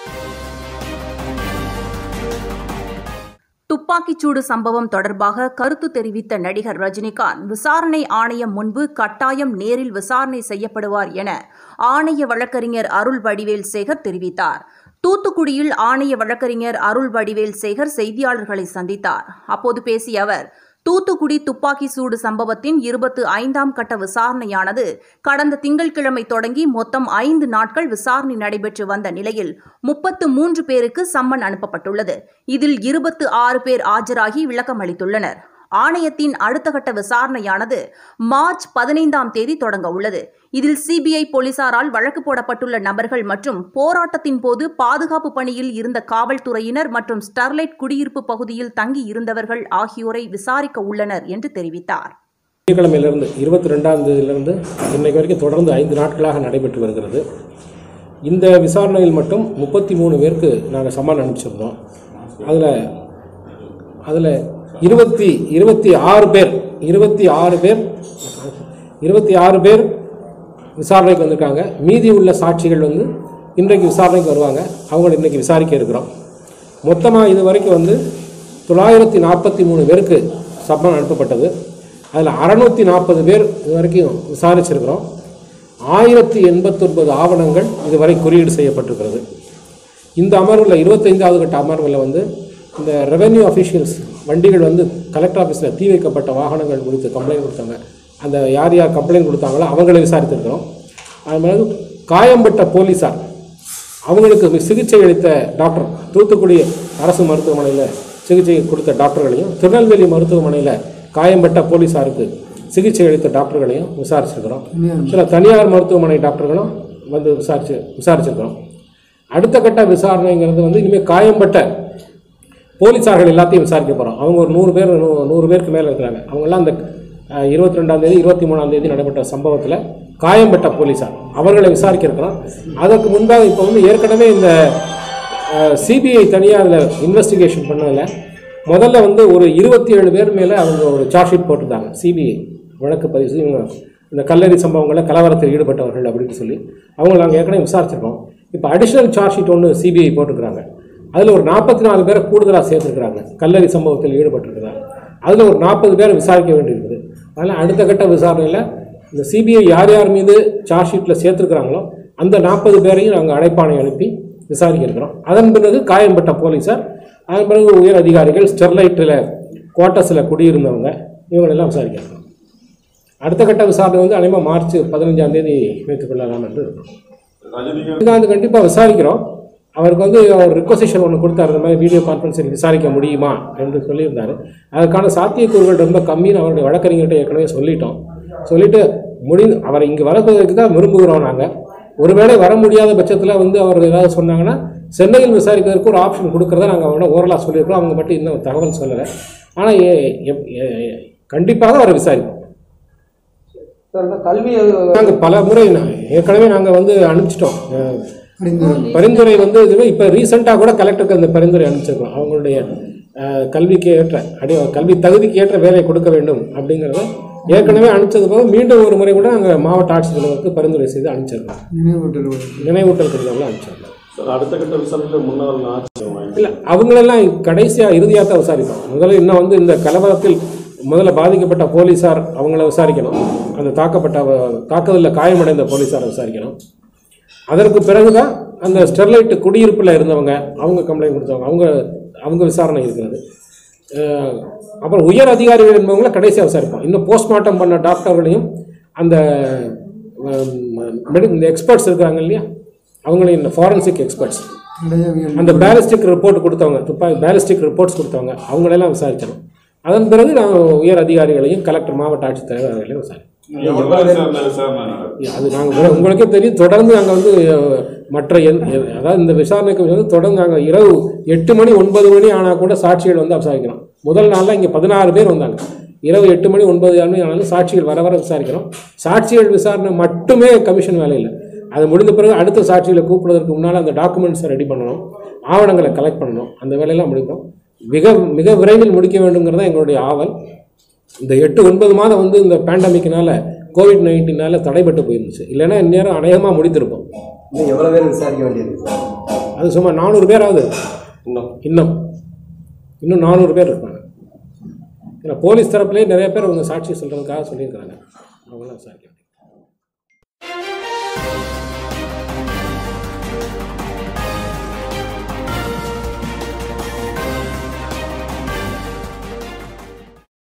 துப்பாக்கிச்சூடு சம்பவம் தொடர்பாக கருத்து தெரிவித்த நடிகர் ரஜினிகாந்த் விசாரணை ஆணையம் முன்பு கட்டாயம் நேரில் விசாரணை செய்யப்படுவார் என ஆணைய வழக்கறிஞர் அருள் வடிவேல் சேகர் தெரிவித்தார் தூத்துக்குடியில் ஆணைய வழக்கறிஞர் அருள் வடிவேல் சேகர் செய்தியாளர்களை சந்தித்தார் அப்போது பேசிய அவர் தூத்துக்குடி துப்பாக்கி சூடு சம்பவத்தின் இருபத்து ஐந்தாம் கட்ட விசாரணையானது கடந்த திங்கட்கிழமை தொடங்கி மொத்தம் ஐந்து நாட்கள் விசாரணை நடைபெற்று வந்த நிலையில் முப்பத்து மூன்று பேருக்கு சம்மன் அனுப்பப்பட்டுள்ளது இதில் இருபத்து ஆறு பேர் ஆஜராகி விளக்கம் அளித்துள்ளனர் ஆணையத்தின் அடுத்த கட்ட விசாரணையானது மார்ச் பதினைந்தாம் தேதி தொடங்க உள்ளது இதில் சிபிஐ போலீசாரால் வழக்கு போடப்பட்டுள்ள நபர்கள் மற்றும் போராட்டத்தின் போது பாதுகாப்பு பணியில் இருந்த காவல்துறையினர் மற்றும் ஸ்டெர்லைட் குடியிருப்பு பகுதியில் தங்கி இருந்தவர்கள் ஆகியோரை விசாரிக்க உள்ளனர் என்று தெரிவித்தார் திங்கட்கிழமையிலிருந்து இருபத்தி ரெண்டாம் தேதியிலிருந்து இன்னைக்கு வரைக்கும் தொடர்ந்து ஐந்து நாட்களாக நடைபெற்று வருகிறது இந்த விசாரணையில் மட்டும் முப்பத்தி மூணு பேருக்கு நாங்கள் சம்மன் அனுப்பிச்சிருந்தோம் அதில் அதில் இருபத்தி இருபத்தி ஆறு பேர் இருபத்தி ஆறு பேர் இருபத்தி ஆறு பேர் விசாரணைக்கு வந்திருக்காங்க மீதி உள்ள சாட்சிகள் வந்து இன்றைக்கு விசாரணைக்கு வருவாங்க அவங்கள இன்றைக்கி விசாரிக்க இருக்கிறோம் மொத்தமாக இது வரைக்கும் வந்து தொள்ளாயிரத்தி நாற்பத்தி மூணு பேருக்கு சம்மன் அனுப்பப்பட்டது அதில் அறநூற்றி நாற்பது பேர் இது வரைக்கும் விசாரிச்சிருக்கிறோம் ஆயிரத்தி எண்பத்தொன்பது ஆவணங்கள் இதுவரை குறியீடு செய்யப்பட்டிருக்கிறது இந்த அமர்வில் இருபத்தைந்தாவது கட்ட அமர்வில் வந்து இந்த ரெவென்யூ அஃபிஷியல்ஸ் வண்டிகள் வந்து கலெக்டர் ஆஃபீஸில் தீ வைக்கப்பட்ட வாகனங்கள் குறித்து கம்ப்ளைண்ட் கொடுத்தாங்க அந்த யார் யார் கம்ப்ளைண்ட் கொடுத்தாங்களோ அவங்களை விசாரித்திருக்கிறோம் அது மாதிரி காயம்பட்ட போலீஸார் அவங்களுக்கு சிகிச்சை அளித்த டாக்டர் தூத்துக்குடி அரசு மருத்துவமனையில் சிகிச்சை கொடுத்த டாக்டர்களையும் திருநெல்வேலி மருத்துவமனையில் காயம்பட்ட போலீஸாருக்கு சிகிச்சை அளித்த டாக்டர்களையும் விசாரிச்சிருக்கிறோம் சில தனியார் மருத்துவமனை டாக்டர்களும் வந்து விசாரிச்சு விசாரிச்சிருக்கிறோம் அடுத்த கட்ட விசாரணைங்கிறது வந்து இனிமேல் காயம்பட்ட போலீஸார்கள் எல்லாத்தையும் விசாரிக்க போகிறோம் அவங்க ஒரு நூறு பேர் நூ- நூறு பேருக்கு மேலே இருக்கிறாங்க அவங்கெல்லாம் அந்த இருபத்தி ரெண்டாம் தேதி இருபத்தி மூணாம் தேதி நடைபெற்ற சம்பவத்தில் காயம்பட்ட போலீஸார் அவர்களை விசாரிக்க இருக்கிறோம் அதற்கு முன்பாக இப்போ வந்து ஏற்கனவே இந்த சிபிஐ தனியாக அதில் இன்வெஸ்டிகேஷன் பண்ணதில் முதல்ல வந்து ஒரு இருபத்தி ஏழு பேர் மேலே அவங்க ஒரு சார்ஜ் ஷீட் போட்டிருந்தாங்க சிபிஐ வழக்கு பதிவு செய்து இவங்க இந்த கல்லறி சம்பவங்களில் கலவரத்தில் ஈடுபட்டவர்கள் அப்படின்னு சொல்லி அவங்கள நாங்கள் ஏற்கனவே விசாரிச்சிருக்கோம் இப்போ அடிஷ்னல் சார்ஜ் ஷீட் ஒன்று சிபிஐ போட்டிருக்கிறாங்க அதில் ஒரு நாற்பத்தி நாலு பேரை கூடுதலாக சேர்த்துருக்குறாங்க கல்லறி சம்பவத்தில் ஈடுபட்டிருக்கிறாங்க அதில் ஒரு நாற்பது பேரை விசாரிக்க வேண்டியிருக்குது அதனால் அடுத்த கட்ட விசாரணையில் இந்த சிபிஐ யார் யார் மீது சார்ஜ் ஷீட்டில் சேர்த்துருக்குறாங்களோ அந்த நாற்பது பேரையும் நாங்கள் அழைப்பாணை அனுப்பி விசாரிக்க இருக்கிறோம் அதன் பிறகு காயம்பட்ட போலீஸார் அதன் பிறகு உயர் அதிகாரிகள் ஸ்டெர்லைட்டில் குவார்ட்டர்ஸில் குடியிருந்தவங்க இவங்களெல்லாம் விசாரிக்க இருக்கிறோம் அடுத்த கட்ட விசாரணை வந்து அனைமா மார்ச் பதினஞ்சாம் தேதி வைத்துக் கொள்ளலாம் என்று இருக்கிறோம் ரஜினிகாந்த் கண்டிப்பாக விசாரிக்கிறோம் அவருக்கு வந்து அவர் ரிக்வசிஷன் ஒன்று கொடுத்தாரு இந்த மாதிரி வீடியோ கான்ஃபரன்ஸில் விசாரிக்க முடியுமா என்று சொல்லியிருந்தாரு அதுக்கான சாத்தியக்கூறுகள் ரொம்ப கம்மின்னு அவருடைய வழக்கறிஞர்கிட்ட ஏற்கனவே சொல்லிட்டோம் சொல்லிட்டு முடிந்து அவரை இங்கே வரப்பதற்கு தான் விரும்புகிறோம் நாங்கள் ஒருவேளை வர முடியாத பட்சத்தில் வந்து அவர் ஏதாவது சொன்னாங்கன்னா சென்னையில் விசாரிக்கிறதுக்கு ஒரு ஆப்ஷன் கொடுக்குறத நாங்கள் அவரோட ஓரலாக சொல்லியிருக்கோம் அவங்க மட்டும் இன்னும் தகவல் சொல்லலை ஆனால் கண்டிப்பாக அவரை விசாரிப்போம் சார் இந்த கல்வி நாங்கள் பல முறை நா- ஏற்கனவே நாங்கள் வந்து அனுப்பிச்சிட்டோம் அஹ், பரிந்துரை வந்து இதுவே இப்போ ரீசெண்டாக கூட கலெக்டருக்கு அந்த பரிந்துரை அனுப்பிச்சிருக்கோம் அவங்களுடைய அஹ், கல்விக்கு ஏற்ற அடி கல்வி தகுதிக்கு ஏற்ற வேலை கொடுக்க வேண்டும் அப்படிங்கிறத ஏற்கனவே அனுப்பிச்சது போக மீண்டும் ஒரு முறை கூட நாங்கள் மாவட்ட ஆட்சித்தலைவருக்கு பரிந்துரை செய்து அனுப்பிச்சிருக்கோம் நினைவூட்டல் நினைவூட்டல் கடிதம்லாம் அனுப்பிச்சிருக்கோம் சார் அடுத்த கட்ட விசாரணையில் முன்னாள் ஆட்சி இல்லை அவங்களெல்லாம் கடைசியாக இறுதியாக தான் விசாரிப்போம் முதல்ல இன்னும் வந்து இந்த கலவரத்தில் முதல்ல பாதிக்கப்பட்ட போலீஸார் அவங்கள விசாரிக்கணும் அந்த தாக்கப்பட்ட தாக்குதலில் காயமடைந்த போலீஸாரை விசாரிக்கணும் அதற்கு பிறகுதான் அந்த ஸ்டெர்லைட் குடியிருப்பில் இருந்தவங்க அவங்க கம்ப்ளைண்ட் கொடுத்தவங்க அவங்க அவங்க விசாரணை இருக்கிறது அஹ் அப்புறம் உயர் அதிகாரிகள் என்பவங்கள கடைசியாக விசாரிப்போம் இன்னும் போஸ்ட்மார்ட்டம் பண்ண டாக்டர்களையும் அந்த மெடி இந்த எக்ஸ்பர்ட்ஸ் இருக்காங்க இல்லையா அவங்களையும் இந்த ஃபாரன்சிக் எக்ஸ்பர்ட்ஸ் இடையவியல் அந்த பேலிஸ்டிக் ரிப்போர்ட் கொடுத்தவங்க துப்பாக்கி பேலிஸ்டிக் ரிப்போர்ட்ஸ் கொடுத்தவங்க அவங்களெல்லாம் விசாரிக்கணும் அதன் பிறகு நான் உயர் அதிகாரிகளையும் கலெக்டர் மாவட்ட ஆட்சித்தலைவர் அவர்களையும் விசாரிப்போம் எவ்வளவு விசாரணை விசாரணை நடக்கும் அது நாங்கள் உங்களுக்கே தெரியும் தொடர்ந்து நாங்கள் வந்து அஹ், மற்ற எந் எ- அதாவது இந்த விசாரணைக்கு வந்து தொடர்ந்து நாங்கள் இரவு எட்டு மணி ஒன்பது மணி ஆனால் கூட சாட்சிகள் வந்து விசாரிக்கிறோம் முதல் நாளில் இங்கே பதினாறு பேர் வந்தாங்க இரவு எட்டு மணி ஒன்பது மணி ஆனாலும் சாட்சிகள் வர வர விசாரிக்கிறோம் சாட்சிகள் விசாரணை மட்டுமே கமிஷன் வேலை இல்லை அது முடிந்த பிறகு அடுத்த சாட்சிகளை கூப்பிடுவதற்கு முன்னால் அந்த டாக்குமெண்ட்ஸை ரெடி பண்ணணும் ஆவணங்களை கலெக்ட் பண்ணணும் அந்த வேலையெல்லாம் முடிக்கும் மிக மிக விரைவில் முடிக்க வேண்டுங்கிறது தான் எங்களுடைய ஆவல் இந்த எட்டு ஒன்பது மாதம் வந்து இந்த பேண்டமிக்னால கோவிட் நைன்டீனால தடைபட்டு போயிருந்துச்சு இல்லைன்னா இந்நேரம் அநேகமாக முடித்திருப்போம் இன்னும் எவ்வளோ பேர் விசாரிக்க வேண்டியிருக்கு சார் அது சும்மா நானூறு பேராவது இன்னும் இன்னும் இன்னும் நானூறு பேர் இருப்பாங்க ஏன்னா போலீஸ் தரப்புலேயே நிறைய பேர் அவங்க சாட்சி சொல்கிறதுக்காக சொல்லியிருக்கிறாங்க அவங்களாம் விசாரிக்கலாம்